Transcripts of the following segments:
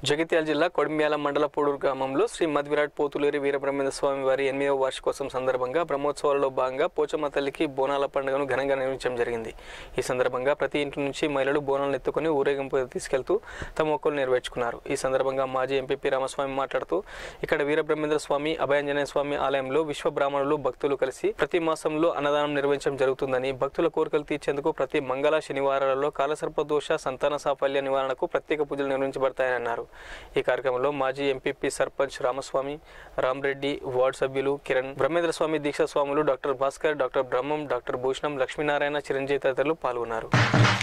జగిత్యాల జిల్లా కొడిమ్యాల మండల పోడూరు గ్రామంలో శ్రీ మధ్విరాట్ పోతులేరి వీరబ్రహ్మేంద్ర స్వామి వారి ఎనిమిదవ వార్షికోత్సవం సందర్భంగా బ్రహ్మోత్సవాలలో భాగంగా పోచమ్మ తల్లికి బోనాల పండుగను ఘనంగా నిర్వహించడం జరిగింది ఈ సందర్భంగా ప్రతి ఇంటి నుంచి మహిళలు బోనాలను ఎత్తుకొని ఊరేగింపు తీసుకెళ్తూ తమ మొక్కలు నెరవేర్చుకున్నారు ఈ సందర్భంగా మాజీ ఎంపీపీ రామస్వామి మాట్లాడుతూ ఇక్కడ వీరబ్రహ్మేంద్ర స్వామి అభయాంజనేయ స్వామి ఆలయంలో విశ్వ బ్రాహ్మణులు భక్తులు కలిసి ప్రతి మాసంలో అన్నదానం నిర్వహించడం జరుగుతుందని భక్తుల కోరికలు తీర్చేందుకు ప్రతి మంగళ శనివారాలలో కాలసర్ప దోష సంతాన సాఫల్య నివారణకు ప్రత్యేక పూజలు నిర్వహించబడతాయని అన్నారు ఈ కార్యక్రమంలో మాజీ ఎంపీపీ సర్పంచ్ రామస్వామి రామరెడ్డి వార్డు సభ్యులు కిరణ్ బ్రహ్మేంద్ర స్వామి దీక్షా స్వాములు doctor Bhaskar doctor Brahmam doctor Bhushanam Lakshminarayana Chiranjeevi తదితరులు పాల్గొన్నారు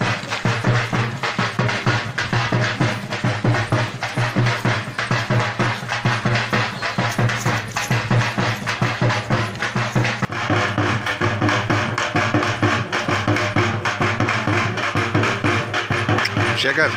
శేఖర్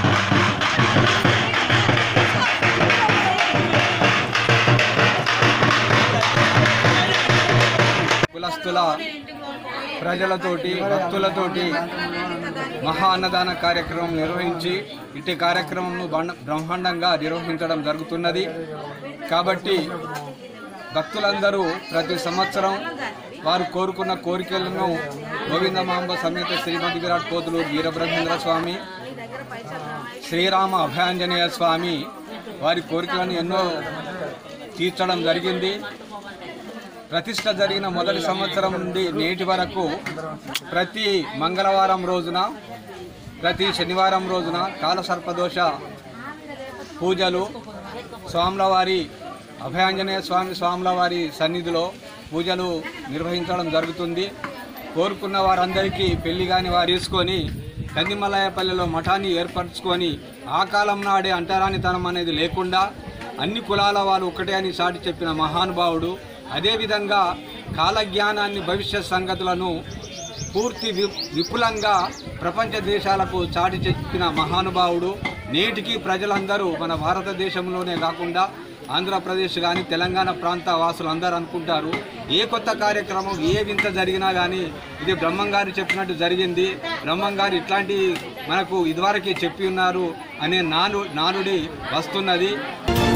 కులస్తుల ప్రజలతోటి భక్తులతోటి మహా అన్నదాన కార్యక్రమం నిర్వహించి ఇట్టి కార్యక్రమం బ్రహ్మాండంగా నిర్వహించడం జరుగుతున్నది కాబట్టి భక్తులందరూ ప్రతి సంవత్సరం వారు కోరుకున్న కోరికలను గోవిందమాంబ సమేత శ్రీమతి విరాట్ పోతులు వీరబ్రహ్మేంద్ర స్వామి శ్రీరామ అభయాంజనేయ స్వామి వారి కోరికలను ఎన్నో తీర్చడం జరిగింది ప్రతిష్ట జరిగిన మొదటి సంవత్సరం నుండి నేటి వరకు ప్రతి మంగళవారం రోజున ప్రతి శనివారం రోజున కాలసర్పదోష పూజలు స్వాములవారి అభయాంజనేయ స్వామి స్వాములవారి సన్నిధిలో పూజలు నిర్వహించడం జరుగుతుంది కోరుకున్న వారందరికీ పెళ్లి కాని వారు తీసుకొని కందిమలాయపల్లిలో మఠాన్ని ఏర్పరచుకొని ఆ కాలం నాడే అంటరానితనం అనేది లేకుండా అన్ని కులాల వాళ్ళు ఒకటే అని చాటి చెప్పిన మహానుభావుడు అదేవిధంగా కాలజ్ఞానాన్ని భవిష్యత్ సంగతులను పూర్తి వి విపులంగా ప్రపంచ దేశాలకు చాటి చెప్పిన మహానుభావుడు నేటికి ప్రజలందరూ మన భారతదేశంలోనే కాకుండా ఆంధ్రప్రదేశ్ కానీ తెలంగాణ ప్రాంత వాసులు అందరూ అనుకుంటారు ఏ కొత్త కార్యక్రమం ఏ వింత జరిగినా కానీ ఇది బ్రహ్మంగారు చెప్పినట్టు జరిగింది బ్రహ్మంగారు ఇట్లాంటి మనకు ఇదివరకే చెప్పి ఉన్నారు అనే నాను నానుడి వస్తున్నది